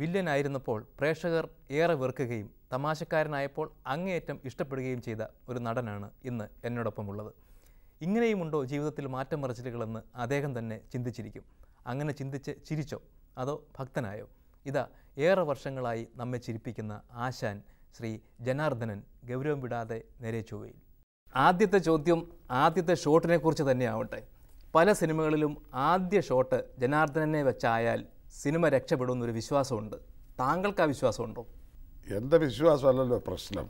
വില്ലനായിരുന്നപ്പോൾ പ്രേക്ഷകർ ഏറെ വെറുക്കുകയും തമാശക്കാരനായപ്പോൾ അങ്ങേയറ്റം ഇഷ്ടപ്പെടുകയും ചെയ്ത ഒരു നടനാണ് ഇന്ന് എന്നോടൊപ്പമുള്ളത് ഇങ്ങനെയുമുണ്ടോ ജീവിതത്തിൽ മാറ്റം മറിച്ചിലുകളെന്ന് അദ്ദേഹം തന്നെ ചിന്തിച്ചിരിക്കും അങ്ങനെ ചിന്തിച്ച് ചിരിച്ചോ അതോ ഭക്തനായോ ഇതാ ഏറെ വർഷങ്ങളായി നമ്മെ ചിരിപ്പിക്കുന്ന ആശാൻ ശ്രീ ജനാർദ്ദനൻ ഗൗരവം വിടാതെ നേരെ ചൊവ്വയിൽ ആദ്യത്തെ ചോദ്യം ആദ്യത്തെ ഷോട്ടിനെ കുറിച്ച് തന്നെയാവട്ടെ പല സിനിമകളിലും ആദ്യ ഷോട്ട് ജനാർദ്ദനനെ വെച്ചായാൽ സിനിമ രക്ഷപ്പെടുമെന്നൊരു വിശ്വാസമുണ്ട് താങ്കൾക്ക് ആ വിശ്വാസമുണ്ടോ എൻ്റെ വിശ്വാസമല്ലല്ലോ പ്രശ്നം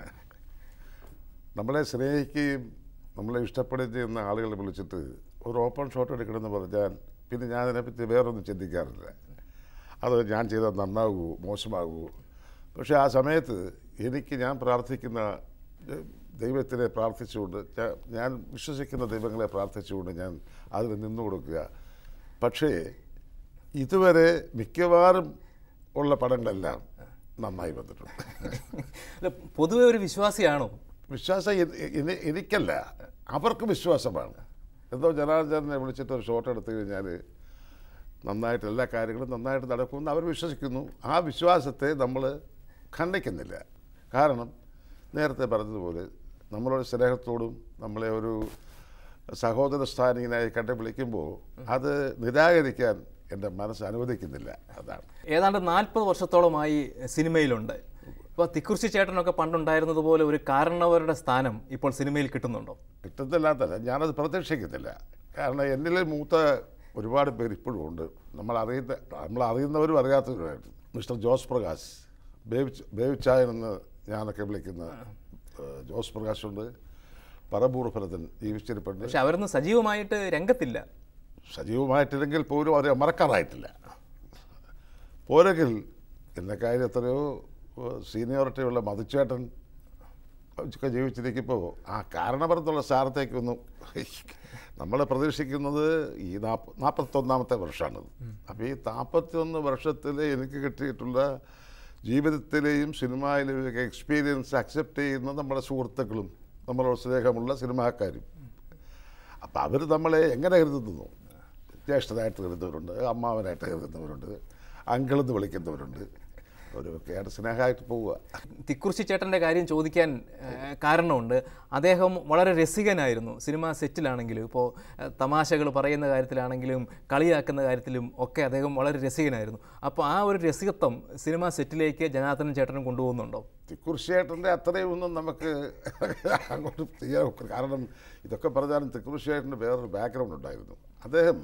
നമ്മളെ സ്നേഹിക്കുകയും നമ്മളെ ഇഷ്ടപ്പെടുകയും ചെയ്യുന്ന ആളുകളെ വിളിച്ചിട്ട് ഒരു ഓപ്പൺ ഷോട്ട് എടുക്കണമെന്ന് പറഞ്ഞാൽ പിന്നെ ഞാൻ അതിനെപ്പറ്റി വേറൊന്നും ചിന്തിക്കാറില്ല അത് ഞാൻ ചെയ്താൽ നന്നാകൂ മോശമാകൂ പക്ഷേ ആ സമയത്ത് എനിക്ക് ഞാൻ പ്രാർത്ഥിക്കുന്ന ഏഹ്, ദൈവത്തിനെ പ്രാർത്ഥിച്ചുകൊണ്ട് ഞാൻ- ഞാൻ വിശ്വസിക്കുന്ന ദൈവങ്ങളെ പ്രാർത്ഥിച്ചുകൊണ്ട് ഞാൻ അതിന് നിന്നു കൊടുക്കുക പക്ഷേ ഇതുവരെ മിക്കവാറും ഉള്ള പടങ്ങളെല്ലാം നന്നായി വന്നിട്ടുണ്ട് അല്ല പൊതുവെ ഒരു വിശ്വാസിയാണോ വിശ്വാസം എ- എനി- എനിക്കല്ല അവർക്ക് വിശ്വാസമാണ് എന്തോ ജനാർദ്ദനെ വിളിച്ചിട്ട് ഒരു ഷോട്ട് എടുത്തു കഴിഞ്ഞാൽ നന്നായിട്ട് എല്ലാ കാര്യങ്ങളും നന്നായിട്ട് നടക്കുമെന്ന് അവർ വിശ്വസിക്കുന്നു ആ വിശ്വാസത്തെ നമ്മൾ ഖണ്ഡിക്കുന്നില്ല കാരണം നേരത്തെ പറഞ്ഞതുപോലെ നമ്മളോട് സ്നേഹത്തോടും നമ്മളെ ഒരു സഹോദര സ്ഥാനികനായി കണ്ടു വിളിക്കുമ്പോൾ അത് നിരാകരിക്കാൻ എൻ്റെ മനസ്സ് അനുവദിക്കുന്നില്ല അതാണ് ഏതാണ്ട് നാൽപ്പത് വർഷത്തോളമായി സിനിമയിലുണ്ട് ഇപ്പോൾ തിക്കുറിശി ചേട്ടനൊക്കെ പണ്ടുണ്ടായിരുന്നതുപോലെ ഒരു കാരണവരുടെ സ്ഥാനം ഇപ്പോൾ സിനിമയിൽ കിട്ടുന്നുണ്ടോ കിട്ടുന്നില്ലാത്തല്ല ഞാനത് പ്രതീക്ഷിക്കുന്നില്ല കാരണം എന്നിലെ മൂത്ത ഒരുപാട് പേര് ഇപ്പോഴും ഉണ്ട് നമ്മൾ അറിയുന്ന നമ്മൾ അറിയുന്നവരും അറിയാത്തവരുമായിട്ട് മിസ്റ്റർ ജോസ് പ്രകാശ് ബേബി ബേബിച്ചായൻ എന്ന് ഞാനൊക്കെ വിളിക്കുന്ന ഏഹ്, ജോസ് പ്രകാശുണ്ട് പറമ്പൂർ ഭരതൻ ജീവിച്ചിരിപ്പുണ്ട് പക്ഷെ അവരൊന്നും സജീവമായിട്ട് രംഗത്തില്ല സജീവമായിട്ടില്ലെങ്കിൽ പോലും അവരെ മറക്കാറായിട്ടില്ല പോരെങ്കിൽ എന്നെ കാര്യം എത്രയോ സീനിയോറിറ്റിയുള്ള മധുച്ചേട്ടൻ ഒക്കെ ജീവിച്ചിരിക്കുമ്പോൾ ആ കാരണപരത്തുള്ള സ്ഥാനത്തേക്കൊന്നും നമ്മൾ പ്രതീക്ഷിക്കുന്നത് ഈ നാൽപ്പ നാൽപ്പത്തൊന്നാമത്തെ വർഷമാണത് അപ്പോൾ ഈ നാൽപ്പത്തിയൊന്ന് വർഷത്തിൽ എനിക്ക് കിട്ടിയിട്ടുള്ള ജീവിതത്തിലെയും സിനിമയിലെയും ഒക്കെ എക്സ്പീരിയൻസ് അക്സെപ്റ്റ് ചെയ്യുന്ന നമ്മുടെ സുഹൃത്തുക്കളും നമ്മളോട് സ്നേഹമുള്ള സിനിമാക്കാരും അപ്പം അവർ നമ്മളെ എങ്ങനെ കരുതുന്നു ജ്യേഷ്ഠനായിട്ട് കരുതുന്നവരുണ്ട് അമ്മാവനായിട്ട് കരുതുന്നവരുണ്ട് അങ്കിളെന്ന് വിളിക്കുന്നവരുണ്ട് അവരൊക്കെയാണ് സ്നേഹമായിട്ട് പോവുക തിക്കുറിശി ചേട്ടൻ്റെ കാര്യം ചോദിക്കാൻ ഏഹ്, കാരണമുണ്ട് അദ്ദേഹം വളരെ രസികനായിരുന്നു സിനിമ സെറ്റിലാണെങ്കിലും ഇപ്പോൾ തമാശകൾ പറയുന്ന കാര്യത്തിലാണെങ്കിലും കളിയാക്കുന്ന കാര്യത്തിലും ഒക്കെ അദ്ദേഹം വളരെ രസികനായിരുന്നു അപ്പോൾ ആ ഒരു രസികത്വം സിനിമ സെറ്റിലേക്ക് ജനാർദ്ദനൻ ചേട്ടനും കൊണ്ടുപോകുന്നുണ്ടോ തിക്കുറിശ്ശേട്ടൻ്റെ അത്രയും ഒന്നും നമുക്ക് അങ്ങോട്ട് ചെയ്യാൻ ഒക്കില്ല. കാരണം ഇതൊക്കെ പറഞ്ഞാലും തിക്കുറിശ്ശേട്ടൻ്റെ വേറൊരു ബാക്ക്ഗ്രൗണ്ട് ഉണ്ടായിരുന്നു അദ്ദേഹം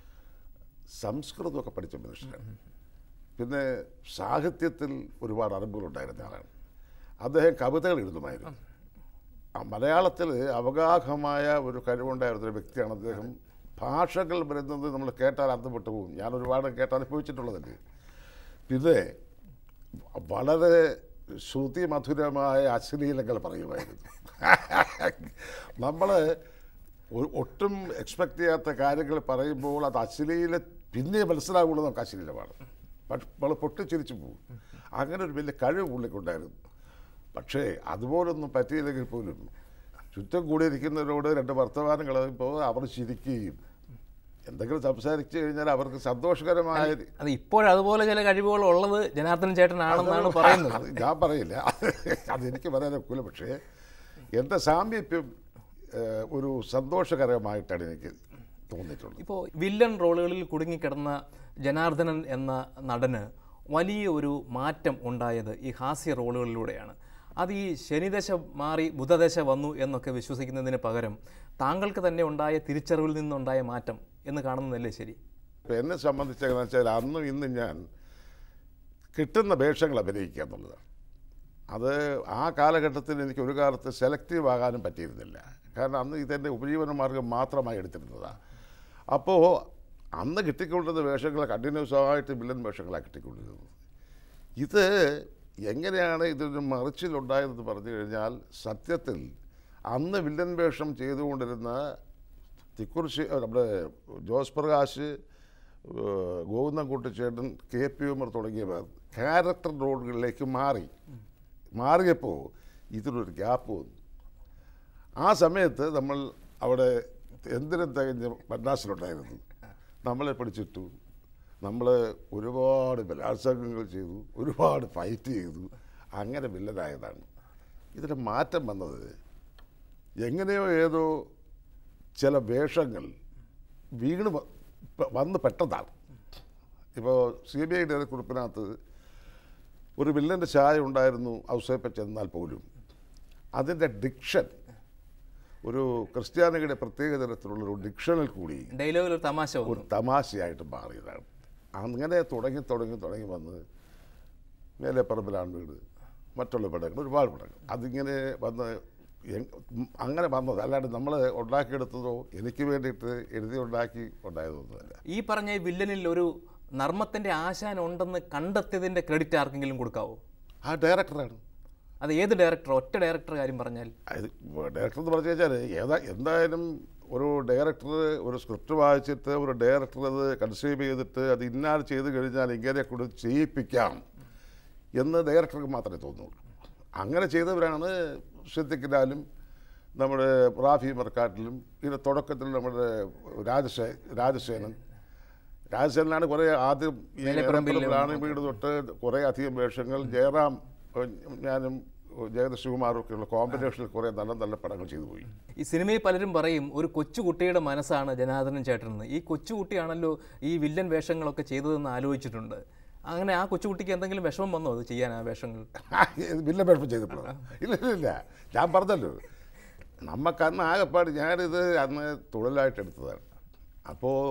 സംസ്കൃതമൊക്കെ പഠിച്ച മനുഷ്യനാണ് പിന്നെ സാഹിത്യത്തിൽ ഒരുപാട് അറിവുകളുണ്ടായിരുന്ന ആളാണ് അദ്ദേഹം കവിതകൾ എഴുതുമായിരുന്നു ആ മലയാളത്തിൽ അവഗാഹമായ ഒരു കഴിവുണ്ടായിരുന്ന ഒരു വ്യക്തിയാണ് അദ്ദേഹം ഭാഷകൾ വരുന്നത് നമ്മൾ കേട്ടാൽ അർത്ഥപ്പെട്ടു പോകും ഞാൻ ഒരുപാട് കേട്ട് അനുഭവിച്ചിട്ടുള്ളതല്ലേ പിന്നെ വളരെ ശ്രുതി മധുരമായ അശ്ലീലങ്ങൾ പറയുമായിരുന്നു നമ്മൾ ഒട്ടും എക്സ്പെക്റ്റ് ചെയ്യാത്ത കാര്യങ്ങൾ പറയുമ്പോൾ അത് അശ്ലീല പിന്നെ മനസ്സിലാവുള്ളൂ നമുക്ക് അശ്ലീലമാണ് പക്ഷെ നമ്മൾ പൊട്ടിച്ചിരിച്ചു പോകും അങ്ങനെ ഒരു വലിയ കഴിവ് പുള്ളിക്കുണ്ടായിരുന്നു പക്ഷേ അതുപോലൊന്നും പറ്റിയില്ലെങ്കിൽ പോലും ചുറ്റും കൂടിയിരിക്കുന്നവരോട് രണ്ട് വർത്തമാനം കളയുമ്പോൾ അവർ ചിരിക്കുകയും എന്തെങ്കിലും സംസാരിച്ചു കഴിഞ്ഞാൽ അവർക്ക് സന്തോഷകരമായ അത് ഇപ്പോഴതുപോലെ ചില കഴിവുകൾ ഉള്ളത് ജനാർദ്ദനൻ ചേട്ടനാണെന്നാണ് പറയുന്നത് അത് ഞാൻ പറയില്ല അതെനിക്ക് പറയാനൊക്കില്ല പക്ഷേ എൻ്റെ സാമീപ്യം ഏഹ്, ഒരു സന്തോഷകരമായിട്ടാണ് എനിക്ക് തോന്നിയിട്ടുള്ളത് ഇപ്പോൾ വില്ലൻ റോളുകളിൽ കുടുങ്ങിക്കിടന്ന ജനാർദ്ദനൻ എന്ന നടന് വലിയ ഒരു മാറ്റം ഉണ്ടായത് ഈ ഹാസ്യ റോളുകളിലൂടെയാണ് അത് ഈ ശനിദശ മാറി ബുധദശ വന്നു എന്നൊക്കെ വിശ്വസിക്കുന്നതിന് പകരം താങ്കൾക്ക് തന്നെ ഉണ്ടായ തിരിച്ചറിവിൽ നിന്നുണ്ടായ മാറ്റം എന്ന് കാണുന്നതല്ലേ ശരി ഇപ്പം എന്നെ സംബന്ധിച്ചെന്ന് വെച്ചാൽ അന്നും ഇന്നും ഞാൻ കിട്ടുന്ന വേഷങ്ങൾ അഭിനയിക്കുക എന്നുള്ളതാണ് അത് ആ കാലഘട്ടത്തിൽ എനിക്ക് ഒരു കാലത്ത് സെലക്റ്റീവ് ആകാനും പറ്റിയിരുന്നില്ല കാരണം അന്ന് ഇതെൻ്റെ ഉപജീവന മാർഗം മാത്രമായി എടുത്തിരുന്നതാണ് അപ്പോൾ അന്ന് കിട്ടിക്കൊണ്ടിരുന്ന വേഷങ്ങൾ കണ്ടിന്യൂസ് ആയിട്ട് വില്ലൻ വേഷങ്ങളാണ് കിട്ടിക്കൊണ്ടിരുന്നത് ഇത് എങ്ങനെയാണ് ഇതൊരു മറിച്ചിലുണ്ടായതെന്ന് പറഞ്ഞു കഴിഞ്ഞാൽ സത്യത്തിൽ അന്ന് വില്ലൻ വേഷം ചെയ്തുകൊണ്ടിരുന്ന തിക്കുറിശി നമ്മുടെ ജോസ് പ്രകാശ് ഏഹ് ഗോവിന്ദൻകുട്ടിച്ചേട്ടൻ കെ പി ഉമർ തുടങ്ങിയവർ ക്യാരക്ടർ റോളുകളിലേക്ക് മാറി മാറിയപ്പോൾ ഇതിനൊരു ഗ്യാപ്പ് വന്നു ആ സമയത്ത് നമ്മൾ അവിടെ എന്തിനും തികഞ്ഞ മദ്രാസിലുണ്ടായിരുന്നു നമ്മളെ പിടിച്ചിട്ടു നമ്മൾ ഒരുപാട് ബലാത്സംഗങ്ങൾ ചെയ്തു ഒരുപാട് ഫൈറ്റ് ചെയ്തു അങ്ങനെ വില്ലനായതാണ് ഇതിന് മാറ്റം വന്നത് എങ്ങനെയോ ഏതോ ചില വേഷങ്ങൾ വീണ് വ- പ- വന്ന് പെട്ടതാണ് ഇപ്പോൾ സി ബി ഐയുടെ കുറിപ്പിനകത്ത് ഒരു വില്ലൻ്റെ ചായ ഉണ്ടായിരുന്നു ഔസേപ്പ ചെന്നാൽ പോലും അതിൻ്റെ ഡിക്ഷൻ ഒരു ക്രിസ്ത്യാനികളുടെ പ്രത്യേക തരത്തിലുള്ളൊരു ഡിക്ഷനിൽ കൂടി ഡയലോഗിൽ ഒരു തമാശ ഒരു വന്നു തമാശയായിട്ട് മാറിയതാണ് അങ്ങനെ തുടങ്ങി തുടങ്ങി തുടങ്ങി വന്ന് മേലെ പറമ്പിലാണ് വീട് മറ്റുള്ള പടങ്ങൾ ഒരുപാട് പടങ്ങൾ അതിങ്ങനെ വന്ന് എങ്- ഉം അങ്ങനെ വന്നത് അല്ലാണ്ട് നമ്മൾ ഉണ്ടാക്കിയെടുത്തതോ എനിക്ക് വേണ്ടിയിട്ട് എഴുതി ഉണ്ടാക്കി ഉണ്ടായതൊന്നുമല്ല ഈ പറഞ്ഞ ഈ വില്ലനിൽ ഒരു നർമ്മത്തിന്റെ ആശാൻ ഉണ്ടെന്ന് കണ്ടെത്തിയതിന്റെ ക്രെഡിറ്റ് ആർക്കെങ്കിലും കൊടുക്കാവോ ആ ഡയറക്ടറാണ് അത് ഏത് ഡയറക്ടർ ഒറ്റ ഡയറക്ടർ കാര്യം പറഞ്ഞാൽ അത് ഡയറക്ടർ എന്ന് പറഞ്ഞു കഴിഞ്ഞാൽ ഏതാ എന്തായാലും ഒരു ഡയറക്ടർ ഒരു സ്ക്രിപ്റ്റ് വായിച്ചിട്ട് ഒരു ഡയറക്ടർ അത് കൺസീവ് ചെയ്തിട്ട് അത് ഇന്നാൾ ചെയ്ത് കഴിഞ്ഞാൽ ഇങ്ങനെ കൂടെ ചെയ്യിപ്പിക്കാം എന്ന് ഡയറക്ടർക്ക് മാത്രമേ തോന്നുള്ളൂ അങ്ങനെ ചെയ്തവരാണ് സിദ്ദിഖിലാലും നമ്മുടെ റാഫി മർക്കാട്ടിലും ഇതിൻ്റെ തുടക്കത്തിൽ നമ്മുടെ രാജശേ രാജസേനൻ രാജസേനാണ് കുറേ ആദ്യം ഈ മേലെപ്പറമ്പിൽ മേലെപ്പറമ്പിലാണ് വീട് തൊട്ട് കുറേ അധികം വേഷങ്ങൾ ജയറാം ഏഹ്, ഞാനും ജഗത് ശിവകുമാറും ഒക്കെയുള്ള കോമ്പിനേഷനിൽ കുറേ നല്ല നല്ല പടങ്ങൾ ചെയ്തു പോയി ഈ സിനിമയിൽ പലരും പറയും ഒരു കൊച്ചുകുട്ടിയുടെ മനസ്സാണ് ജനാർദ്ദനൻ ചേട്ടനെന്ന് ഈ കൊച്ചുകുട്ടിയാണല്ലോ ഈ വില്ലൻ വേഷങ്ങളൊക്കെ ചെയ്തതെന്ന് ആലോചിച്ചിട്ടുണ്ട് അങ്ങനെ ആ കൊച്ചുകുട്ടിക്ക് എന്തെങ്കിലും വിഷമം വന്നോ അത് ചെയ്യാൻ ആ വേഷങ്ങൾ ഇത് വില്ല വേഷം ചെയ്തപ്പോഴോ ഇല്ല ഇല്ല ഇല്ല ഞാൻ പറഞ്ഞല്ലോ നമുക്ക് അന്ന് ആകെപ്പാട് ഞാനിത് അന്ന് തൊഴിലായിട്ട് എടുത്തതാണ് അപ്പോൾ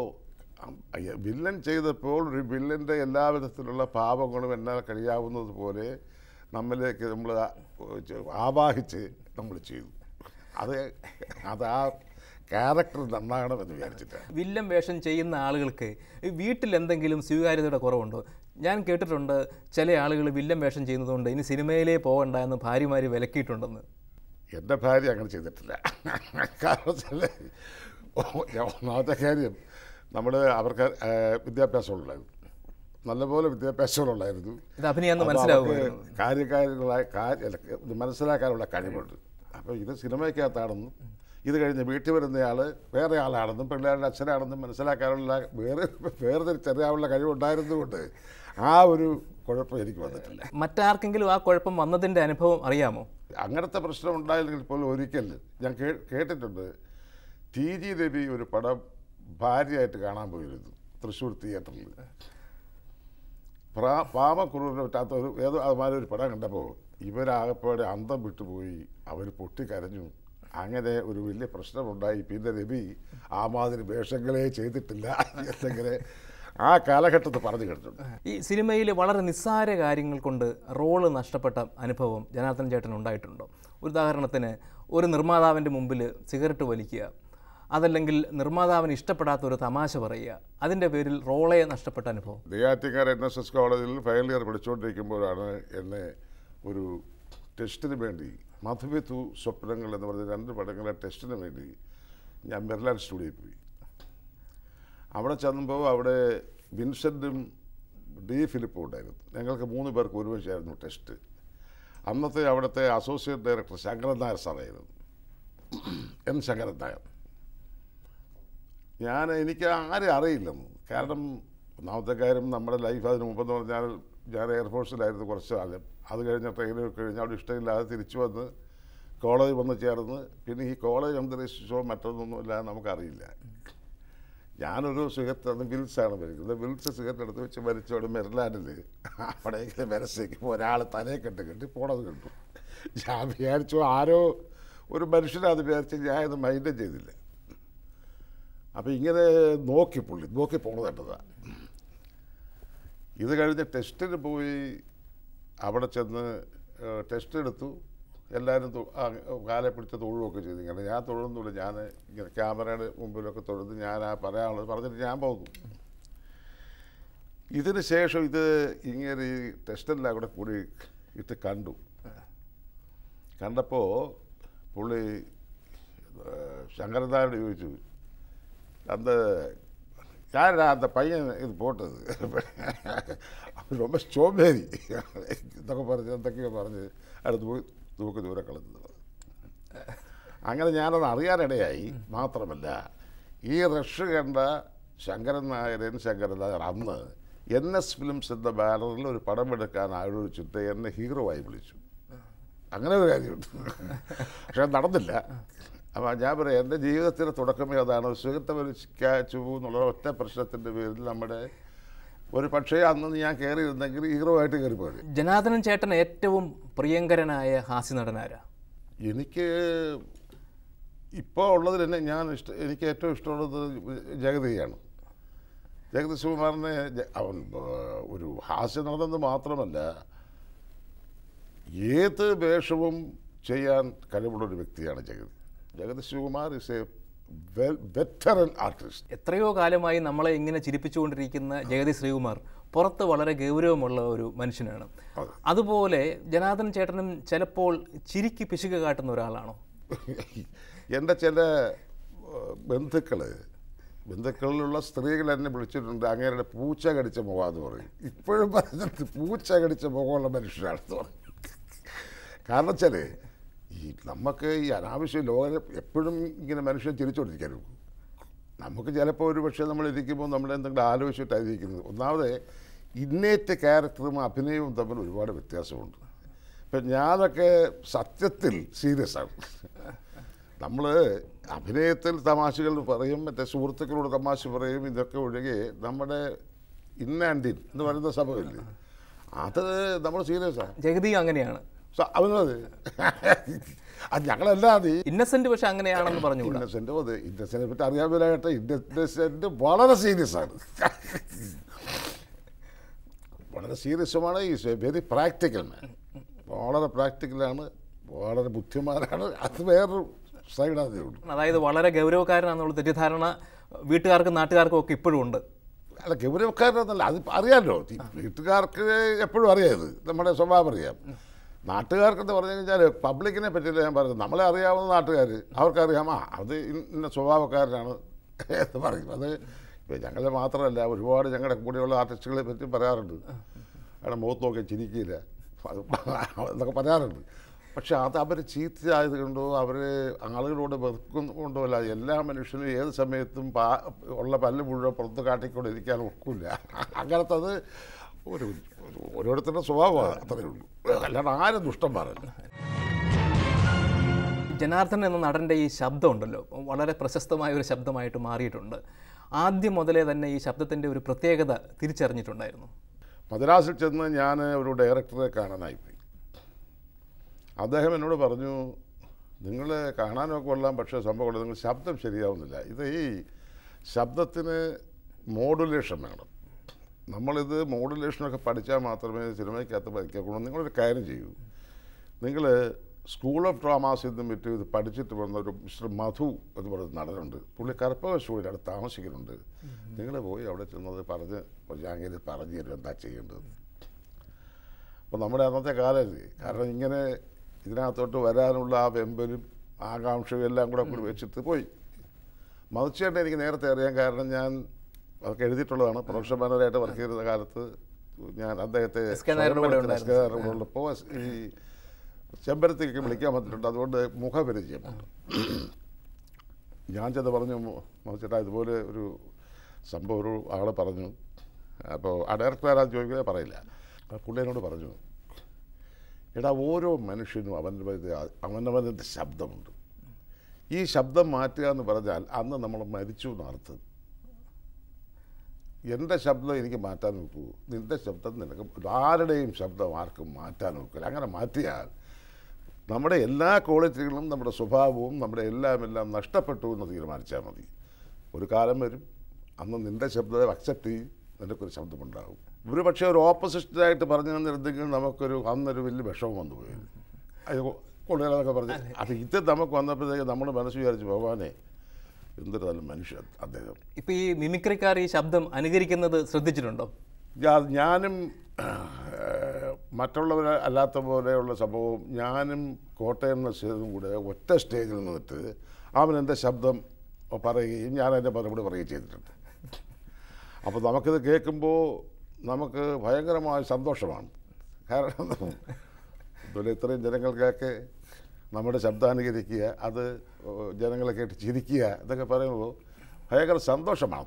വില്ലൻ ചെയ്തപ്പോൾ ഒരു വില്ലൻ്റെ എല്ലാ വിധത്തിലുള്ള പാപങ്ങളും എന്നാൽ കഴിയാവുന്നത് പോലെ നമ്മിലേക്ക് നമ്മൾ ആവാഹിച്ച് നമ്മൾ ചെയ്തു അത് അത് ആ ക്യാരക്ടർ നന്നാകണമെന്ന് വിചാരിച്ചിട്ടാണ് വില്ലൻ വേഷം ചെയ്യുന്ന ആളുകൾക്ക് ഈ വീട്ടിൽ എന്തെങ്കിലും സ്വീകാര്യതയുടെ കുറവുണ്ടോ ഞാൻ കേട്ടിട്ടുണ്ട് ചില ആളുകൾ വില്ലൻ വേഷം ചെയ്യുന്നതുകൊണ്ട് ഇനി സിനിമയിലേ പോകണ്ട എന്ന് ഭാര്യമാര് വിലക്കിയിട്ടുണ്ടെന്ന് എൻ്റെ ഭാര്യ അങ്ങനെ ചെയ്തിട്ടില്ല കാരണം വെച്ചാൽ ഒന്നാമത്തെ കാര്യം നമ്മൾ അവർക്ക് ആ, വിദ്യാഭ്യാസമുള്ളായിരുന്നു നല്ലപോലെ വിദ്യാഭ്യാസമുള്ളായിരുന്നു ഇത് അഭിനയാന്ന് അപ്പോൾ മനസ്സിലാവുമായിരുന്നു അവർക്ക് കാര്യകാര്യങ്ങളായ കാര്യ അല്ല, ഇത് മനസ്സിലാക്കാനുള്ള കഴിവുണ്ട് അപ്പോൾ ഇത് സിനിമയ്ക്കകത്താണെന്നും ഇത് കഴിഞ്ഞ് വീട്ടിൽ വരുന്നയാൾ വേറെ ആളാണെന്നും പിള്ളേരുടെ അച്ഛനാണെന്നും മനസ്സിലാക്കാനുള്ള വേറെ വേർതിരിച്ചറിയാനുള്ള കഴിവുണ്ടായിരുന്നുകൊണ്ട് ആ ഒരു കുഴപ്പം എനിക്ക് വന്നിട്ടില്ല മറ്റാർക്കെങ്കിലും ആ കുഴപ്പം വന്നതിൻ്റെ അനുഭവം അറിയാമോ അങ്ങനത്തെ പ്രശ്നം ഉണ്ടായില്ലെങ്കിൽ പോലും ഒരിക്കൽ ഞാൻ കേ കേട്ടിട്ടുണ്ട് ടി ജി രവി ഒരു പടം ഭാര്യയായിട്ട് കാണാൻ പോയിരുന്നു തൃശ്ശൂർ തിയേറ്ററിൽ പ്രാ പാമക്കുറൂരിനെ പറ്റാത്ത ഒരു ഏതോ അതുമാതിരി ഒരു പടം കണ്ടപ്പോൾ ഇവരാകപ്പാടെ അന്തം വിട്ടുപോയി അവർ പൊട്ടിക്കരഞ്ഞു അങ്ങനെ ഒരു വലിയ പ്രശ്നമുണ്ടായി പിന്നെ രവി ആ മാതിരി വേഷങ്ങളെ ചെയ്തിട്ടില്ല എന്നിങ്ങനെ ആ കാലഘട്ടത്തിൽ പറഞ്ഞു കേട്ടിട്ടുണ്ട് ഈ സിനിമയിൽ വളരെ നിസ്സാര കാര്യങ്ങൾ കൊണ്ട് റോള് നഷ്ടപ്പെട്ട അനുഭവം ജനാർദ്ദൻ ചേട്ടൻ ഉണ്ടായിട്ടുണ്ടോ ഒരു ഉദാഹരണത്തിന് ഒരു നിർമ്മാതാവിൻ്റെ മുമ്പിൽ സിഗരറ്റ് വലിക്കുക അതല്ലെങ്കിൽ നിർമ്മാതാവിന് ഇഷ്ടപ്പെടാത്ത ഒരു തമാശ പറയുക അതിൻ്റെ പേരിൽ റോളെ നഷ്ടപ്പെട്ട അനുഭവം നെയ്യാറ്റിൻകാർ എൻ എസ് എസ് കോളേജിൽ ഫൈനൽ ഇയർ പഠിച്ചുകൊണ്ടിരിക്കുമ്പോഴാണ് എന്നെ ഒരു ടെസ്റ്റിന് വേണ്ടി മധുവിധു സ്വപ്നങ്ങൾ എന്ന് പറഞ്ഞ രണ്ട് പടങ്ങളെ ടെസ്റ്റിന് വേണ്ടി ഞാൻ മെർലാൻഡ് സ്റ്റുഡിയോയിൽ പോയി അവിടെ ചെന്നപ്പോൾ അവിടെ വിൻസെൻറ്റും ഡി ഫിലിപ്പും ഉണ്ടായിരുന്നു ഞങ്ങൾക്ക് മൂന്ന് പേർക്ക് ഒരുമിച്ചായിരുന്നു ടെസ്റ്റ് അന്നത്തെ അവിടുത്തെ അസോസിയേറ്റ് ഡയറക്ടർ ശങ്കരൻ നായർ സാറായിരുന്നു എൻ ശങ്കരൻ നായർ ഞാൻ എനിക്ക് ആരും അറിയില്ലെന്ന് കാരണം ഒന്നാമത്തെ കാര്യം നമ്മുടെ ലൈഫ് അതിന് മുമ്പെന്ന് പറഞ്ഞാൽ ഞാൻ എയർഫോഴ്സിലായിരുന്നു കുറച്ച് കാലം അത് കഴിഞ്ഞ ട്രെയിനിൽ കഴിഞ്ഞ് അവിടെ ഇഷ്ടമില്ലാതെ തിരിച്ചു വന്ന് കോളേജ് വന്ന് ചേർന്ന് പിന്നെ ഈ കോളേജ് അന്തരീക്ഷമോ മറ്റൊന്നൊന്നുമില്ല നമുക്കറിയില്ല ഞാനൊരു സിഗരറ്റ് അന്ന് വിൽസാണ് വലിക്കുന്നത് വിൽസ് സിഗരറ്റ് എടുത്ത് വെച്ച് മരിച്ചോട് മെറിലാൻഡിൽ അവിടെ ഇങ്ങനെ വരച്ചേക്കുമ്പോൾ ഒരാൾ തലയെ കെട്ട് കെട്ടി പോണത് കണ്ടു ഞാൻ വിചാരിച്ചു ആരോ ഒരു മനുഷ്യനത് വിചാരിച്ച് ഞാൻ ഇത് മൈൻഡ് ചെയ്തില്ല അപ്പോൾ ഇങ്ങനെ നോക്കി പുള്ളി നോക്കി പോണത് കണ്ടതാണ് ഇത് കഴിഞ്ഞ് ടെസ്റ്റിന് പോയി അവിടെ ചെന്ന് ഏഹ്, ടെസ്റ്റ് എടുത്തു എല്ലാവരും തൊ- ആ, കാലെ പിടിച്ച് തൊഴുകയൊക്കെ ചെയ്തു ഇങ്ങനെ ഞാൻ തൊഴുന്നില്ല ഞാൻ ഇങ്ങനെ ക്യാമറയുടെ മുമ്പിലൊക്കെ തൊഴുത് ഞാൻ ആ പറയാനുള്ളത് പറഞ്ഞിട്ട് ഞാൻ പോകുന്നു ഇതിന് ശേഷം ഇത് ഇങ്ങനെ ഈ ടെസ്റ്റെല്ലാം കൂടെ കൂടി ഇട്ട് കണ്ടു കണ്ടപ്പോൾ പുള്ളി ഏഹ്, ശങ്കരനാരോട് ചോദിച്ചു அந்த யாரா அந்த பையன் இது போட்டது அவர் ரொம்ப சோம்பேறி ഇതൊക്കെ പറഞ്ഞ് എന്തൊക്കെയോ പറഞ്ഞ് അടുത്ത് പോയി തൂക്ക് ദൂരെ കളഞ്ഞത് അങ്ങനെ ഞാനത് അറിയാനിടയായി മാത്രമല്ല ഈ റഷ് കണ്ട ശങ്കരൻ നായർ എൻ ശങ്കരൻ നായർ അന്ന് എൻ എസ് ഫിലിംസ് എന്ന ബാനറിൽ ഒരു പടം എടുക്കാൻ ആലോചിച്ചിട്ട് എന്നെ ഹീറോ ആയി വിളിച്ചു അങ്ങനെ ഒരു കാര്യമുണ്ട് പക്ഷെ അത് നടന്നില്ല അപ്പോൾ ഞാൻ പറയാം എൻ്റെ ജീവിതത്തിൻ്റെ തുടക്കമേ അതാണ് സുഹൃത്തവരിച്ചു എന്നുള്ള ഒറ്റ പ്രശ്നത്തിൻ്റെ പേരിൽ നമ്മുടെ ഒരു പക്ഷേ അന്ന് ഞാൻ കയറിയിരുന്നെങ്കിൽ ഹീറോ ആയിട്ട് കയറിപ്പോയി ജനാർദ്ദനൻ ചേട്ടൻ ഏറ്റവും പ്രിയങ്കരനായ ഹാസ്യ നടനാരാ എനിക്ക് ഇപ്പോൾ ഉള്ളതിൽ തന്നെ ഞാൻ ഇഷ്ട എനിക്ക് ഏറ്റവും ഇഷ്ടമുള്ളത് ജഗതിയാണ് ജഗതി ശിവകുമാറിനെ ജ- അവൻ ആ, ഒരു ഹാസ്യ നടനെന്ന് മാത്രമല്ല ഏത് വേഷവും ചെയ്യാൻ കഴിവുള്ളൊരു വ്യക്തിയാണ് Jagathy Jagathy Sivakumar is a well veteran artist എത്രയോ കാലമായി നമ്മളെ ഇങ്ങനെ ചിരിപ്പിച്ചുകൊണ്ടിരിക്കുന്ന ജഗതി ശ്രീകുമാർ പുറത്ത് വളരെ ഗൗരവമുള്ള ഒരു മനുഷ്യനാണ് അതുപോലെ ജനാർദ്ദൻ ചേട്ടനും ചിലപ്പോൾ ചിരിക്ക് പിശുക കാട്ടുന്ന ഒരാളാണോ എൻ്റെ ചില ബന്ധുക്കൾ ബന്ധുക്കളിലുള്ള സ്ത്രീകൾ എന്നെ വിളിച്ചിട്ടുണ്ട് അങ്ങേരുടെ പൂച്ച കടിച്ച മുഖമെന്ന് പറയും ഇപ്പോഴും പറഞ്ഞിട്ട് പൂച്ച കടിച്ച മുഖമുള്ള മനുഷ്യനാണെന്ന് പറയും കാരണം വെച്ചാൽ ഈ നമുക്ക് ഈ അനാവശ്യ ലോകം എപ്പോഴും ഇങ്ങനെ മനുഷ്യൻ ചിരിച്ചുകൊണ്ടിരിക്കാനും നമുക്ക് ചിലപ്പോൾ ഒരു പക്ഷേ നമ്മൾ ഇരിക്കുമ്പോൾ നമ്മൾ എന്തെങ്കിലും ആലോചിച്ചിട്ടായിരിക്കുന്നത് ഒന്നാമത് ഇന്നേറ്റ് ക്യാരക്ടറും അഭിനയവും തമ്മിൽ ഒരുപാട് വ്യത്യാസമുണ്ട് ഇപ്പം ഞാനൊക്കെ സത്യത്തിൽ സീരിയസ് ആണ് നമ്മൾ അഭിനയത്തിൽ തമാശകൾ പറയും മറ്റേ സുഹൃത്തുക്കളോട് തമാശ പറയും ഇതൊക്കെ ഒഴികെ നമ്മുടെ ഇൻ ആൻഡ് ഇൻ എന്ന് പറയുന്ന സംഭവമില്ലേ അത് നമ്മൾ സീരിയസാണ് ജഗതി അങ്ങനെയാണ് അവനത് അത് ഞങ്ങളല്ലാതെ ഇന്നസെന്റ് പക്ഷെ അങ്ങനെയാണെന്ന് പറഞ്ഞുകൂടാ ഇന്നസെന്റ് അത് ഇന്നസെന്റിനെ പറ്റി അറിയാൻ വരായിട്ട് ഇന്നസെന്റ് വളരെ സീരിയസ് ആണ് വളരെ സീരിയസുമാണ് is a very practical man വളരെ പ്രാക്ടിക്കലാണ് വളരെ ബുദ്ധിമാനാണ് അത് വേറൊരു സൈഡ് അതേ ഉള്ളൂ അതായത് വളരെ ഗൗരവക്കാരനാണെന്നുള്ള തെറ്റിദ്ധാരണ വീട്ടുകാർക്കും നാട്ടുകാർക്കും ഒക്കെ ഇപ്പോഴും ഉണ്ട് അല്ല ഗൗരവക്കാരനല്ല അത് അറിയാമല്ലോ ഈ വീട്ടുകാർക്ക് എപ്പോഴും അറിയാം ഇത് നമ്മുടെ സ്വഭാവം അറിയാം നാട്ടുകാർക്കെന്ന് പറഞ്ഞു കഴിഞ്ഞാൽ പബ്ലിക്കിനെ പറ്റിയില്ല ഞാൻ പറയുന്നത് നമ്മളെ അറിയാവുന്ന നാട്ടുകാർ അവർക്കറിയാം ആ അത് ഇന്ന സ്വഭാവക്കാരനാണ് എന്ന് പറയും അത് ഇപ്പം ഞങ്ങളെ മാത്രമല്ല ഒരുപാട് ഞങ്ങളുടെ കൂടെയുള്ള ആർട്ടിസ്റ്റുകളെ പറ്റി പറയാറുണ്ട് അവിടെ മുഖത്ത് നോക്കി ചിരിക്കില്ല അത് എന്നൊക്കെ പറയാറുണ്ട് പക്ഷെ അത് അവർ ചീത്തയായത് കൊണ്ടോ അവർ ആളുകളോട് വെറുക്കൊണ്ടോ അല്ല എല്ലാ മനുഷ്യനും ഏത് സമയത്തും പാ ഉള്ള പല്ല് മുഴുവൻ പുറത്ത് കാട്ടിക്കൊണ്ട് ഇരിക്കാൻ ഒക്കില്ല അങ്ങനത്തെ അത് ഒരു ഒരു- ഓരോരുത്തരുടെ സ്വഭാവമാണ് അത്രയേ ഉള്ളൂ അല്ലാണ്ട് ആരും ദുഷ്ടം പറയില്ല ജനാർദ്ദൻ എന്ന നടൻ്റെ ഈ ശബ്ദം ഉണ്ടല്ലോ വളരെ പ്രശസ്തമായ ഒരു ശബ്ദമായിട്ട് മാറിയിട്ടുണ്ട് ആദ്യം മുതലേ തന്നെ ഈ ശബ്ദത്തിൻ്റെ ഒരു പ്രത്യേകത തിരിച്ചറിഞ്ഞിട്ടുണ്ടായിരുന്നു മദ്രാസിൽ ചെന്ന് ഞാൻ ഒരു ഡയറക്ടറെ കാണാനായിപ്പോയി അദ്ദേഹം എന്നോട് പറഞ്ഞു നിങ്ങൾ കാണാനൊക്കെ കൊള്ളാം പക്ഷേ സംഭവം നിങ്ങൾ ശബ്ദം ശരിയാവുന്നില്ല ഇത് ഈ ശബ്ദത്തിന് മോഡുലേഷൻ വേണം നമ്മളിത് മോഡുലേഷനൊക്കെ പഠിച്ചാൽ മാത്രമേ സിനിമയ്ക്കകത്ത് പഠിക്കാക്കുള്ളൂ നിങ്ങളൊരു കാര്യം ചെയ്യൂ നിങ്ങൾ സ്കൂൾ ഓഫ് ഡ്രാമാസിൽ നിന്നും വിട്ട് ഇത് പഠിച്ചിട്ട് വന്ന ഒരു മിസ്റ്റർ മധു എന്ന് പറയുന്ന നടനുണ്ട് പുള്ളി കറുപ്പകശ്ശൂരിൽ അവിടെ താമസിക്കുന്നുണ്ട് നിങ്ങൾ പോയി അവിടെ ചെന്നത് പറഞ്ഞ് ഞാൻ പറഞ്ഞു തരും എന്താ ചെയ്യേണ്ടത് അപ്പോൾ നമ്മുടെ അന്നത്തെ കാലമല്ലേ കാരണം ഇങ്ങനെ ഇതിനകത്തോട്ട് വരാനുള്ള ആ വെമ്പലും ആകാംക്ഷയും എല്ലാം കൂടെ കൂടി വെച്ചിട്ട് പോയി മതിച്ചേട്ടൻ എനിക്ക് നേരത്തെ അറിയാൻ കാരണം ഞാൻ അതൊക്കെ എഴുതിയിട്ടുള്ളതാണ് പ്രൊഫഷണൽ മാനേജറായിട്ട് വർക്ക് ചെയ്തിരുന്ന കാലത്ത് ഞാൻ അദ്ദേഹത്തെ എസ് കെ നായരുടെ കൂടെ സ്വയംഭരണത്തിന് എസ് കെ നായരുടെ കൂടെ ഉള്ളപ്പോൾ ഈ ചെമ്പരത്തേക്ക് വിളിക്കാൻ പറ്റിയിട്ടുണ്ട് അതുകൊണ്ട് മുഖപരിചയമുണ്ട് ഞാൻ ചെന്ന് പറഞ്ഞു മതിച്ചേട്ടാ ഇതുപോലെ ഒരു സംഭവം ഒരു ആൾ പറഞ്ഞു അപ്പോൾ ആ ഡയറക്ടർ ആരാന്ന് ചോദിക്കുക പറയില്ല അപ്പോൾ പുള്ളി എന്നോട് പറഞ്ഞു എടാ ഓരോ മനുഷ്യനും അവൻ്റെ അവനവൻ്റെ ശബ്ദമുണ്ട് ഈ ശബ്ദം മാറ്റുക എന്ന് പറഞ്ഞാൽ അന്ന് നമ്മൾ മരിച്ചു എന്നർത്ഥം എൻ്റെ ശബ്ദം എനിക്ക് മാറ്റാൻ നോക്കൂ നിൻ്റെ ശബ്ദം നിനക്ക് ആരുടെയും ശബ്ദം ആർക്കും മാറ്റാൻ നോക്കില്ല അങ്ങനെ മാറ്റിയാൽ നമ്മുടെ എല്ലാ ക്വാളിറ്റികളും നമ്മുടെ സ്വഭാവവും നമ്മുടെ എല്ലാം എല്ലാം നഷ്ടപ്പെട്ടു എന്ന് തീരുമാനിച്ചാൽ മതി ഒരു കാലം വരും അന്ന് നിൻ്റെ ശബ്ദം അക്സെപ്റ്റ് ചെയ്യും നിനക്കൊരു ശബ്ദമുണ്ടാകും ഒരു പക്ഷേ ഒരു ഓപ്പോസിറ്റായിട്ട് പറഞ്ഞു തന്നിരുന്നെങ്കിൽ നമുക്കൊരു അന്നൊരു വലിയ വിഷമം വന്നു പോയത് അത് കൊള്ളുകാരൊക്കെ പറഞ്ഞു അത് ഇത് നമുക്ക് വന്നപ്പോഴത്തേക്ക് നമ്മൾ മനസ്സ് വിചാരിച്ച് ഭഗവാനെ എന്തൊരു നല്ല മനുഷ്യൻ അദ്ദേഹം ഇപ്പോൾ ഈ മിമിക്രിക്കാർ ഈ ശബ്ദം അനുകരിക്കുന്നത് ശ്രദ്ധിച്ചിട്ടുണ്ടോ ഞാ- ഞാനും ഏഹ്, മറ്റുള്ളവരെ അല്ലാത്ത പോലെയുള്ള സംഭവം ഞാനും കോട്ടയം നസീറും കൂടെ ഒറ്റ സ്റ്റേജിൽ നിന്നിട്ട് അവൻ എൻ്റെ ശബ്ദം പറയുകയും ഞാൻ എൻ്റെ മറുപടി പറയുകയും ചെയ്തിട്ടുണ്ട് അപ്പോൾ നമുക്കിത് കേൾക്കുമ്പോൾ നമുക്ക് ഭയങ്കരമായ സന്തോഷമാണ് കാരണം അതുപോലെ ഇത്രയും ജനങ്ങൾക്കൊക്കെ നമ്മുടെ ശബ്ദാനുകരിക്കുക അത് ജനങ്ങളെ കേട്ട് ചിരിക്കുക ഇതൊക്കെ പറയുമ്പോൾ ഭയങ്കര സന്തോഷമാണെത്തും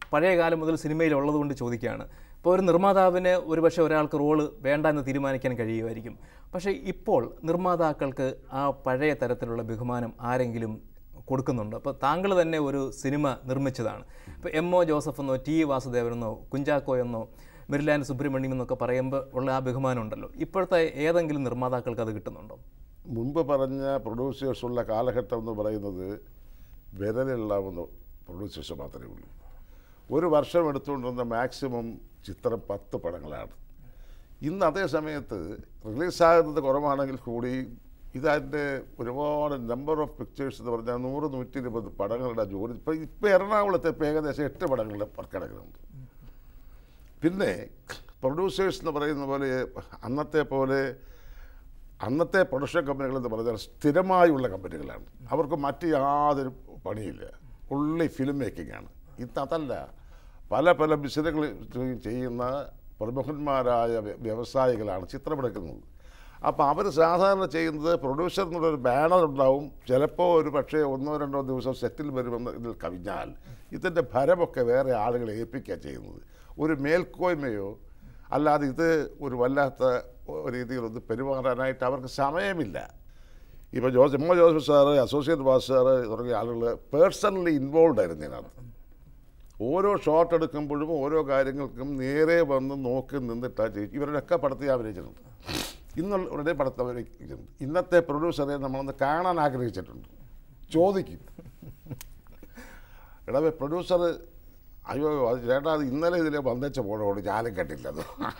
പഴയ കാലം മുതൽ സിനിമയിൽ ഉള്ളതുകൊണ്ട് ചോദിക്കുകയാണ് ഇപ്പോൾ ഒരു നിർമ്മാതാവിന് ഒരുപക്ഷെ ഒരാൾക്ക് റോള് വേണ്ട എന്ന് തീരുമാനിക്കാൻ കഴിയുമായിരിക്കും പക്ഷേ ഇപ്പോൾ നിർമ്മാതാക്കൾക്ക് ആ പഴയ തരത്തിലുള്ള ബഹുമാനം ആരെങ്കിലും കൊടുക്കുന്നുണ്ട് അപ്പോൾ താങ്കൾ തന്നെ ഒരു സിനിമ നിർമ്മിച്ചതാണ് ഇപ്പോൾ എം ഒ ജോസഫ് എന്നോ ടി വാസുദേവനെന്നോ കുഞ്ചാക്കോ എന്നോ മെരിലാൻഡ് സുബ്രഹ്മണ്യം എന്നൊക്കെ പറയുമ്പോൾ ഉള്ള ആ ബഹുമാനം ഉണ്ടല്ലോ ഇപ്പോഴത്തെ ഏതെങ്കിലും നിർമ്മാതാക്കൾക്ക് അത് കിട്ടുന്നുണ്ടോ മുമ്പ് പറഞ്ഞ പ്രൊഡ്യൂസേഴ്സുള്ള കാലഘട്ടം എന്ന് പറയുന്നത് വിരലില്ലാവുന്ന പ്രൊഡ്യൂസേഴ്സ് മാത്രമേ ഉള്ളൂ ഒരു വർഷം എടുത്തുകൊണ്ടിരുന്ന മാക്സിമം ചിത്രം പത്ത് പടങ്ങളാണ് ഇന്ന് അതേ സമയത്ത് റിലീസാകുന്നത് കുറവാണെങ്കിൽ കൂടി ഇതതിൻ്റെ ഒരുപാട് നമ്പർ ഓഫ് പിക്ചേഴ്സ് എന്ന് പറഞ്ഞാൽ നൂറ് നൂറ്റി ഇരുപത് പടങ്ങളുടെ ജോലി ഇപ്പോൾ ഇപ്പോൾ എറണാകുളത്തെ ഇപ്പോൾ ഏകദേശം എട്ട് പടങ്ങളുടെ വർക്കിടക്കുന്നുണ്ട് പിന്നെ പ്രൊഡ്യൂസേഴ്സ് എന്ന് പറയുന്ന പോലെ അന്നത്തെ പോലെ അന്നത്തെ പ്രൊഡക്ഷൻ കമ്പനികൾ എന്ന് പറഞ്ഞാൽ സ്ഥിരമായുള്ള കമ്പനികളാണ് അവർക്ക് മറ്റ് യാതൊരു പണിയില്ല ഉള്ളി ഫിലിം മേക്കിംഗ് ആണ് ഇന്ന് അതല്ല പല പല ബിസിനസ്സുകൾ ചെയ്യുന്ന പ്രമുഖന്മാരായ വ്യ- വ്യവസായികളാണ് ചിത്രമെടുക്കുന്നത് അപ്പോൾ അവർ സാധാരണ ചെയ്യുന്നത് പ്രൊഡ്യൂസർ എന്നുള്ളൊരു ബാനർ ഉണ്ടാവും ചിലപ്പോൾ ഒരു പക്ഷേ ഒന്നോ രണ്ടോ ദിവസം സെറ്റിൽ വരുമെന്ന് ഇതിൽ കവിഞ്ഞാൽ ഇതിൻ്റെ ഭരമൊക്കെ വേറെ ആളുകളെ ഏൽപ്പിക്കുക ചെയ്യുന്നത് ഒരു മേൽക്കോയ്മയോ അല്ലാതെ ഇത് ഒരു വല്ലാത്ത രീതിയിലൊന്ന് പെരുമാറാനായിട്ട് അവർക്ക് സമയമില്ല ഇപ്പോൾ Jose M O Joseph sir associate ബാസ് സാറ് തുടങ്ങിയ ആളുകൾ പേഴ്സണലി ഇൻവോൾവ് ആയിരുന്നു ഇതിനകത്ത് ഓരോ ഷോട്ട് എടുക്കുമ്പോഴും ഓരോ കാര്യങ്ങൾക്കും നേരെ വന്ന് നോക്കി നിന്നിട്ടാണ് ചെയ്യും ഇവരുടെയൊക്കെ പടത്തിൽ ഞാൻ അഭിനയിച്ചിട്ടുണ്ട് ഇന്നുള്ളവരുടെ പടത്തിൽ അഭിനയിച്ചിട്ടുണ്ട് ഇന്നത്തെ പ്രൊഡ്യൂസറെ നമ്മളൊന്ന് കാണാൻ ആഗ്രഹിച്ചിട്ടുണ്ട് ചോദിക്കും എടാ പ്രൊഡ്യൂസർ അയ്യോ അത് ചേട്ടാ അത് ഇന്നലെ ഇതിലെ വന്നേച്ച പോണോട് ഞാനും കേട്ടില്ലത്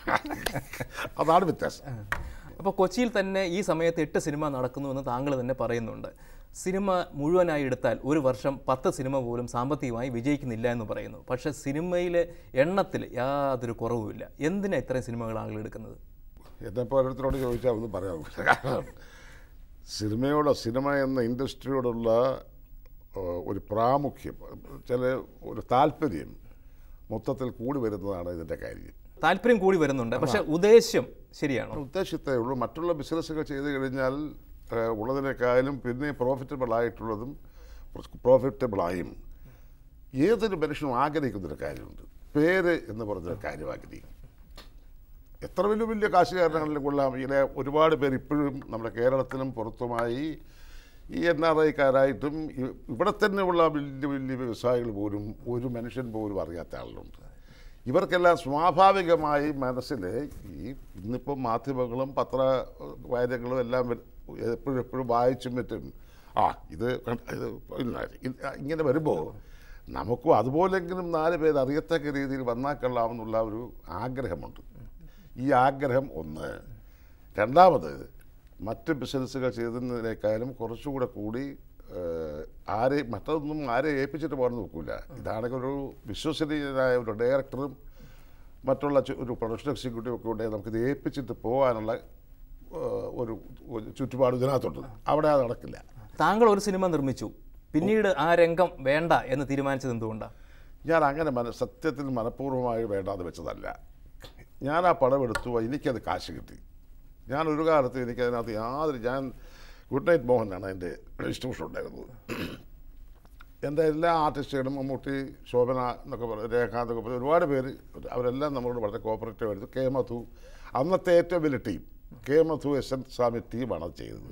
അതാണ് വ്യത്യാസം അപ്പോൾ കൊച്ചിയിൽ തന്നെ ഈ സമയത്ത് എട്ട് സിനിമ നടക്കുന്നുവെന്ന് താങ്കൾ തന്നെ പറയുന്നുണ്ട് സിനിമ മുഴുവനായി എടുത്താൽ ഒരു വർഷം പത്ത് സിനിമ പോലും സാമ്പത്തികമായി വിജയിക്കുന്നില്ല എന്ന് പറയുന്നു പക്ഷേ സിനിമയിലെ എണ്ണത്തിൽ യാതൊരു കുറവുമില്ല എന്തിനാ ഇത്രയും സിനിമകൾ ആളുകൾ എടുക്കുന്നത് എന്നെപ്പോൾ ഓരോരുത്തരോട് ചോദിച്ചാൽ ഒന്നും പറയാൻ പറ്റില്ല കാരണം സിനിമയോടോ സിനിമ എന്ന ഇൻഡസ്ട്രിയോടുള്ള ഏഹ്, ഒരു പ്രാമുഖ്യം ചില ഒരു താല്പര്യം മൊത്തത്തിൽ കൂടി വരുന്നതാണ് ഇതിൻ്റെ കാര്യം താല്പര്യം കൂടി വരുന്നുണ്ട് പക്ഷേ ഉദ്ദേശ്യം ശരിയാണോ ഉദ്ദേശത്തേ ഉള്ളൂ മറ്റുള്ള ബിസിനസ്സുകൾ ചെയ്ത് കഴിഞ്ഞാൽ ഏഹ്, ഉള്ളതിനേക്കാളും പിന്നെ പ്രോഫിറ്റബിൾ ആയിട്ടുള്ളതും പ്രോഫിറ്റബിളായും ഏതൊരു മനുഷ്യനും ആഗ്രഹിക്കുന്നൊരു കാര്യമുണ്ട് പേര് എന്ന് പറഞ്ഞൊരു കാര്യം ആഗ്രഹിക്കും എത്ര വലിയ വലിയ കാശുകാരനാണെങ്കിലും കൊള്ളാം ഇതിലെ ഒരുപാട് പേര് ഇപ്പോഴും നമ്മുടെ കേരളത്തിലും പുറത്തുമായി ഈ എൻ ആർ ഐക്കാരായിട്ടും ഇ- ഇവിടെ തന്നെയുള്ള വലിയ വലിയ വ്യവസായികൾ പോലും ഒരു മനുഷ്യൻ പോലും അറിയാത്ത ആളുകളുണ്ട് ഇവർക്കെല്ലാം സ്വാഭാവികമായി മനസ്സിൽ ഈ ഇന്നിപ്പോൾ മാധ്യമങ്ങളും പത്ര വായനകളും എല്ലാം വരു- എപ്പോഴും എപ്പോഴും വായിച്ചും മറ്റും ആ ഇത് കണ്ട- ഇത് ഇല്ല, ഇത് ഇങ്ങനെ വരുമ്പോൾ നമുക്കും അതുപോലെങ്കിലും നാല് പേര് അറിയത്തക്ക രീതിയിൽ വന്നാൽ കൊള്ളാമെന്നുള്ള ഒരു ആഗ്രഹമുണ്ട് ഈ ആഗ്രഹം ഒന്ന് രണ്ടാമത് മറ്റ് ബിസിനസ്സുകൾ ചെയ്തതിനേക്കാളും കുറച്ചുകൂടെ കൂടി ഏഹ്, ആരെ മറ്റൊന്നും ആരെ ഏൽപ്പിച്ചിട്ട് പോകാൻ നോക്കില്ല ഇതാണെങ്കിൽ ഒരു വിശ്വസനീയനായ ഒരു ഡയറക്ടറും മറ്റുള്ള ചു- ഒരു പ്രൊഡക്ഷൻ എക്സിക്യൂട്ടീവ് ഒക്കെ ഉണ്ടെങ്കിൽ നമുക്കിത് ഏൽപ്പിച്ചിട്ട് പോകാനുള്ള ഏഹ്, ഒരു ഒരു ചുറ്റുപാട് ഇതിനകത്തുണ്ട് അവിടെ അത് നടക്കില്ല താങ്കൾ ഒരു സിനിമ നിർമ്മിച്ചു പിന്നീട് ആ രംഗം വേണ്ട എന്ന് തീരുമാനിച്ചത് എന്തുകൊണ്ടാണ് ഞാൻ അങ്ങനെ മന സത്യത്തിൽ മനഃപൂർവ്വമായി വേണ്ടാതെ വെച്ചതല്ല ഞാൻ ആ പടം എടുത്തു എനിക്കത് കാശ് കിട്ടി ഞാൻ ഒരു കാലത്ത് എനിക്കതിനകത്ത് യാതൊരു ഞാൻ ഗുഡ് നൈറ്റ് മോഹനാണ് എൻ്റെ ഡിസ്ട്രിബ്യൂഷൻ ഉണ്ടായിരുന്നത് എൻ്റെ എല്ലാ ആർട്ടിസ്റ്റുകളും മമ്മൂട്ടി ശോഭന എന്നൊക്കെ പറയും രേഖ എന്നൊക്കെ പറയും ഒരുപാട് പേര് അവരെല്ലാം നമ്മളോട് വളരെ കോപ്പറേറ്റീവ് ആയിരുന്നു കെ മധു അന്നത്തെ ഏറ്റവും വലിയ team K Madhu S N Swami ടീമാണ് അത് ചെയ്തത്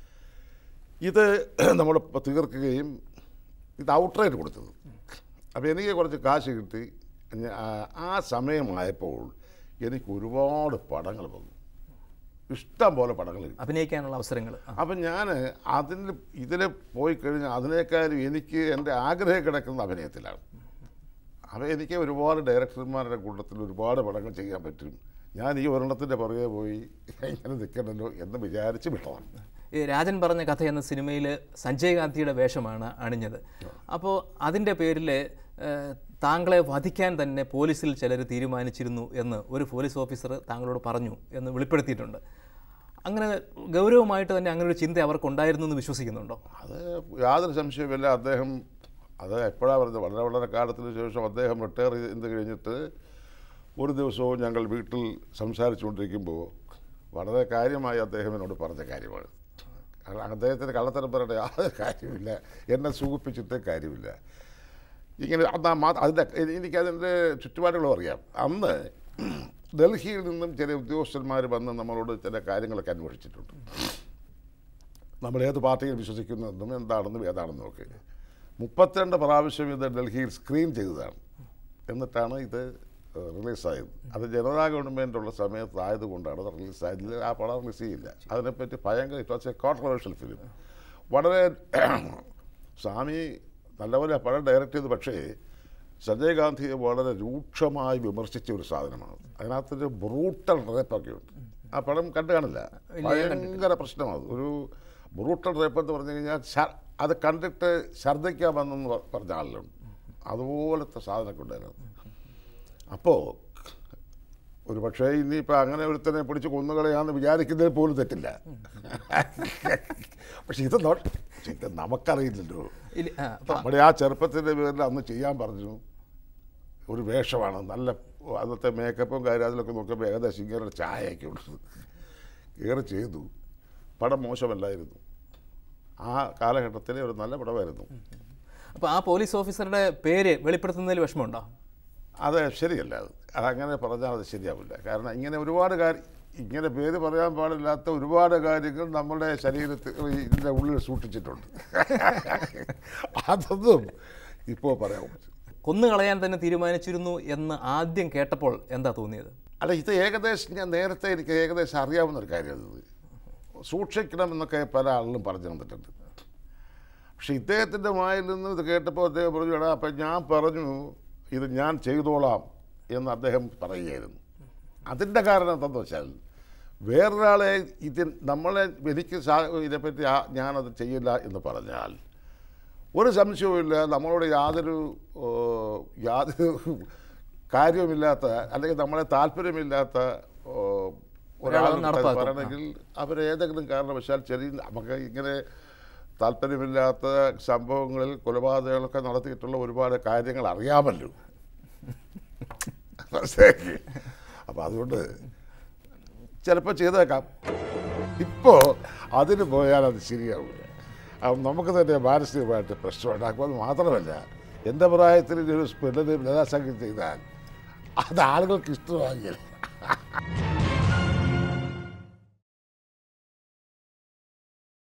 ഇത് നമ്മൾ തീർക്കുകയും ഇത് ഔട്ട്റൈറ്റ് കൊടുത്തത് അപ്പോൾ എനിക്ക് കുറച്ച് കാശ് കിട്ടി ഞ- ആ- ആ സമയമായപ്പോൾ എനിക്ക് ഒരുപാട് പടങ്ങൾ വന്നു ഇഷ്ടം പോലെ പടങ്ങൾ കിട്ടി അഭിനയിക്കാനുള്ള അവസരങ്ങൾ അപ്പം ഞാൻ അതിൽ ഇതിൽ പോയി കഴിഞ്ഞാൽ അതിനേക്കാളും എനിക്ക് എൻ്റെ ആഗ്രഹം കിടക്കുന്ന അഭിനയത്തിലാണ് അപ്പോൾ എനിക്ക് ഒരുപാട് ഡയറക്ടർമാരുടെ കൂട്ടത്തിൽ ഒരുപാട് പടങ്ങൾ ചെയ്യാൻ പറ്റും ഞാൻ ഈ ഒരെണ്ണത്തിൻ്റെ പുറകെ പോയി ഇങ്ങനെ നിൽക്കണമല്ലോ എന്ന് വിചാരിച്ച് വിട്ടതാണ് ഈ രാജൻ പറഞ്ഞ കഥ എന്ന സിനിമയിൽ സഞ്ജയ് ഗാന്ധിയുടെ വേഷമാണ് അണിഞ്ഞത് അപ്പോൾ അതിൻ്റെ പേരിൽ ഏഹ്, താങ്കളെ വധിക്കാൻ തന്നെ പോലീസിൽ ചിലർ തീരുമാനിച്ചിരുന്നു എന്ന് ഒരു പോലീസ് ഓഫീസർ താങ്കളോട് പറഞ്ഞു എന്ന് വെളിപ്പെടുത്തിയിട്ടുണ്ട് അങ്ങനെ ഗൗരവമായിട്ട് തന്നെ അങ്ങനെ ഒരു ചിന്ത അവർക്കുണ്ടായിരുന്നു എന്ന് വിശ്വസിക്കുന്നുണ്ടോ അത് യാതൊരു സംശയവുമില്ല അദ്ദേഹം അത് എപ്പോഴാണ് പറഞ്ഞത് വളരെ വളരെ കാലത്തിന് ശേഷം അദ്ദേഹം റിട്ടയർ ചെയ്ത് കഴിഞ്ഞിട്ട് ഒരു ദിവസവും ഞങ്ങൾ വീട്ടിൽ സംസാരിച്ചുകൊണ്ടിരിക്കുമ്പോൾ വളരെ കാര്യമായി അദ്ദേഹം എന്നോട് പറഞ്ഞ കാര്യമാണ് കാരണം അദ്ദേഹത്തിന് കള്ളത്തരം പറയേണ്ട യാതൊരു കാര്യമില്ല എന്നെ സൂചിപ്പിച്ചിട്ട് കാര്യമില്ല ഇങ്ങനെ അന്ന് ആ മാ- അതിൻ്റെ എനിക്കതിൻ്റെ ചുറ്റുപാടുകളും അറിയാം അന്ന് ഡൽഹിയിൽ നിന്നും ചില ഉദ്യോഗസ്ഥന്മാർ വന്ന് നമ്മളോട് ചില കാര്യങ്ങളൊക്കെ അന്വേഷിച്ചിട്ടുണ്ട് നമ്മൾ ഏത് പാർട്ടിയിൽ വിശ്വസിക്കുന്നതെന്നും എന്താണെന്നും ഏതാണെന്നും ഒക്കെ മുപ്പത്തിരണ്ട് പ്രാവശ്യം ഇത് ഡൽഹിയിൽ സ്ക്രീൻ ചെയ്തതാണ് എന്നിട്ടാണ് ഇത് റിലീസായത് അത് ജനതാ ഗവൺമെൻറ് ഉള്ള സമയത്ത് ആയതുകൊണ്ടാണ് അത് റിലീസായത് ആ പടം റിലീസ് ചെയ്യില്ല അതിനെപ്പറ്റി ഭയങ്കര it was a controversial film വളരെ സ്വാമി നല്ലപോലെ ആ പടം ഡയറക്റ്റ് ചെയ്തു പക്ഷേ സഞ്ജയ് ഗാന്ധിയെ വളരെ രൂക്ഷമായി വിമർശിച്ച ഒരു സാധനമാണ് അതിനകത്തൊരു ബ്രൂട്ടൽ റേപ്പൊക്കെ ഉണ്ട് ആ പടം കണ്ടു കാണില്ല ഭയങ്കര പ്രശ്നമാണ് ഒരു ബ്രൂട്ടൽ റേപ്പ് എന്ന് പറഞ്ഞു കഴിഞ്ഞാൽ ശ- അത് കണ്ടിട്ട് ഛർദ്ദിക്കാമെന്ന് പ- പറഞ്ഞ ആളിലുണ്ട് അതുപോലത്തെ സാധനമൊക്കെ ഉണ്ടായിരുന്നു അപ്പോൾ ഒരു പക്ഷേ ഇനിയിപ്പോൾ അങ്ങനെ ഒരുത്തനെ പിടിച്ച് കൊന്നുകളയാന്ന് വിചാരിക്കുന്നതിൽ പോലും തെറ്റില്ല പക്ഷെ ഇത് നോ- പക്ഷെ ഇത് നമുക്കറിയില്ലല്ലോ ഇല്ല ആ, അപ്പൊ നമ്മുടെ ആ ചെറുപ്പത്തിൻ്റെ പേരിൽ അന്ന് ചെയ്യാൻ പറഞ്ഞു ഒരു വേഷമാണ് നല്ല അന്നത്തെ മേക്കപ്പും കാര്യം അതിലൊക്കെ നോക്കുമ്പോൾ ഏകദേശം ഇങ്ങനെ ചായയൊക്കെ ഉണ്ട് ഏറെ ചെയ്തു പടം മോശമല്ലായിരുന്നു ആ കാലഘട്ടത്തിലെ ഒരു നല്ല പടമായിരുന്നു അപ്പോൾ ആ പോലീസ് ഓഫീസറുടെ പേര് വെളിപ്പെടുത്തുന്നതിൽ വിഷമമുണ്ടോ അത് ശരിയല്ല അത് അതങ്ങനെ പറഞ്ഞാൽ അത് ശരിയാവില്ല കാരണം ഇങ്ങനെ ഒരുപാട് കാര്യം ഇങ്ങനെ പേര് പറയാൻ പാടില്ലാത്ത ഒരുപാട് കാര്യങ്ങൾ നമ്മുടെ ശരീരത്തിൽ ഇതിൻ്റെ ഉള്ളിൽ സൂക്ഷിച്ചിട്ടുണ്ട് അതൊന്നും ഇപ്പോൾ പറയാൻ പറ്റും കൊന്നുകളയാൻ തന്നെ തീരുമാനിച്ചിരുന്നു എന്ന് ആദ്യം കേട്ടപ്പോൾ എന്താ തോന്നിയത് അല്ല ഇത് ഏകദേശം ഞാൻ നേരത്തെ എനിക്ക് ഏകദേശം അറിയാവുന്ന ഒരു കാര്യമാണ് ഇത് സൂക്ഷിക്കണം എന്നൊക്കെ പല ആളുകളും പറഞ്ഞു തന്നിട്ടുണ്ട് പക്ഷെ ഇദ്ദേഹത്തിൻ്റെ വായിൽ നിന്ന് ഇത് കേട്ടപ്പോൾ അദ്ദേഹം പറഞ്ഞു എടാ അപ്പം ഞാൻ പറഞ്ഞു ഇത് ഞാൻ ചെയ്തോളാം എന്ന് അദ്ദേഹം പറയുകയായിരുന്നു അതിൻ്റെ കാരണം എന്താണെന്ന് വെച്ചാൽ വേറൊരാളെ ഇതിൽ നമ്മളെ എനിക്ക് സാ ഇതിനെപ്പറ്റി ആ ഞാനത് ചെയ്യില്ല എന്ന് പറഞ്ഞാൽ ഒരു സംശയവുമില്ല നമ്മളോട് യാതൊരു ഓ, യാതൊരു കാര്യവുമില്ലാത്ത അല്ലെങ്കിൽ നമ്മളെ താല്പര്യമില്ലാത്ത ഓ, ഒരാൾ നടപ്പാക്കും. പറയണമെങ്കിൽ അവർ ഏതെങ്കിലും കാരണവശാൽ ചെറിയ നമുക്ക് ഇങ്ങനെ താല്പര്യമില്ലാത്ത സംഭവങ്ങളിൽ കൊലപാതകങ്ങളൊക്കെ നടത്തിയിട്ടുള്ള ഒരുപാട് കാര്യങ്ങൾ അറിയാമല്ലോ മനസ്സിലാക്കി അപ്പം അതുകൊണ്ട് ചിലപ്പോൾ ചെയ്തേക്കാം ഇപ്പോൾ അതിന് പോയാൽ അത് ശരിയാവില്ല അപ്പം നമുക്ക് തന്നെ മാനസികമായിട്ട് പ്രശ്നം ഉണ്ടാക്കും അത് മാത്രമല്ല എൻ്റെ പ്രായത്തിൽ ഒരു പെണ്ണിന് ബലാത്സംഗം ചെയ്താൽ അത് ആളുകൾക്ക് ഇഷ്ടമാകില്ല